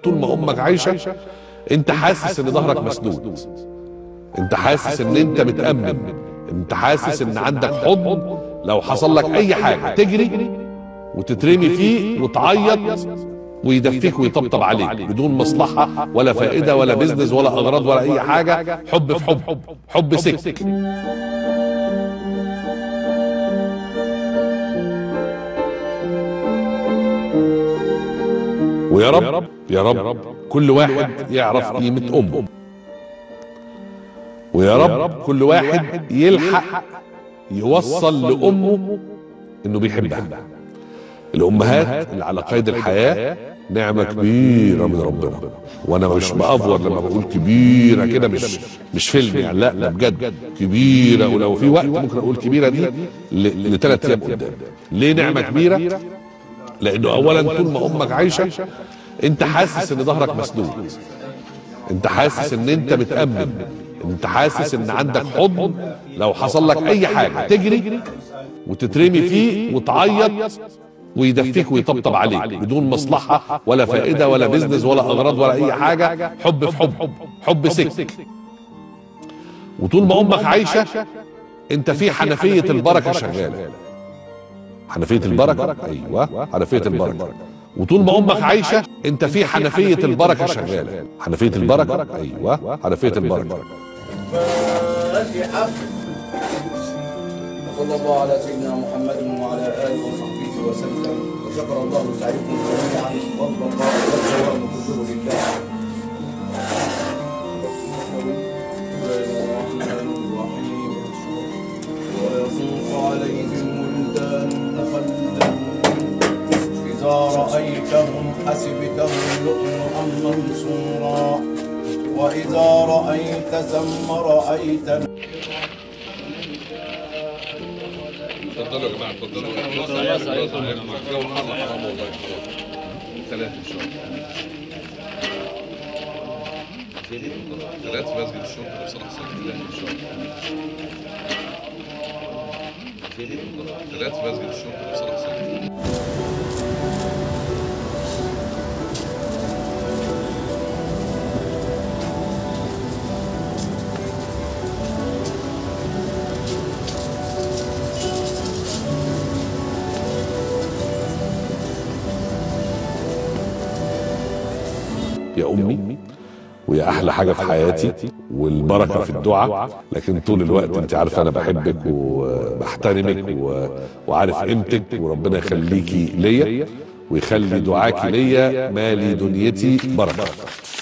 طول ما امك عايشه انت حاسس ان ظهرك مسدود انت حاسس ان انت متامن انت حاسس ان عندك حضن لو حصل لك اي حاجه تجري وتترمي فيه وتعيط ويدفيك ويطبطب عليك بدون مصلحه ولا فائده ولا بزنس ولا اغراض ولا اي حاجه حب في حب حب سك ويا رب يا رب كل واحد يعرف قيمة أمه ويا رب كل واحد يلحق يوصل لأمه إنه بيحبها الأمهات اللي على قيد الحياة نعمة كبيرة من ربنا وأنا مش بأفور لما بقول كبيرة كده مش مش فيلم يعني لا لا بجد كبيرة ولو في وقت ممكن أقول كبيرة دي لثلاث أيام قدام ليه نعمة كبيرة؟ لأنه أولا طول ما أمك عايشة انت حاسس ان ظهرك مسدود انت حاسس ان انت متامن انت حاسس ان عندك حضن لو حصل لك اي حاجه تجري وتترمي فيه وتعيط ويدفيك ويطبطب عليك بدون مصلحه ولا فائده ولا بزنس ولا اغراض ولا اي حاجه حب في حب حب سك وطول ما امك عايشه انت في حنفيه البركه شغاله حنفيه البركه ايوه حنفيه البركه وطول ما امك عايشه انت في حنفيه البركه شغاله حنفيه البركه ايوه حنفيه البركه فاتحة وصلى الله على سيدنا محمد وعلى اله وصحبه وسلم وشكر الله سعيكم جميعا والبقاء والدوام كله لله الرحمن الرحيم ويطوف عليهم ولدان خلدان إذا رأيتهم حسبتهم لؤلؤا منصورا وإذا رأيت ثم رأيت اتفضلوا يا جماعه اتفضلوا ثلاثة ان شاء الله ثلاث في مسجد الشرطة بصراحة ثلاثة ان شاء الله ثلاث في مسجد الشرطة بصراحة يا امي ويا احلى حاجه في حياتي والبركه في الدعاء لكن طول الوقت انت عارفه انا بحبك وبحترمك و... وعارف قيمتك وربنا يخليكي ليا ويخلي دعاكي ليا مالي دنيتي بركه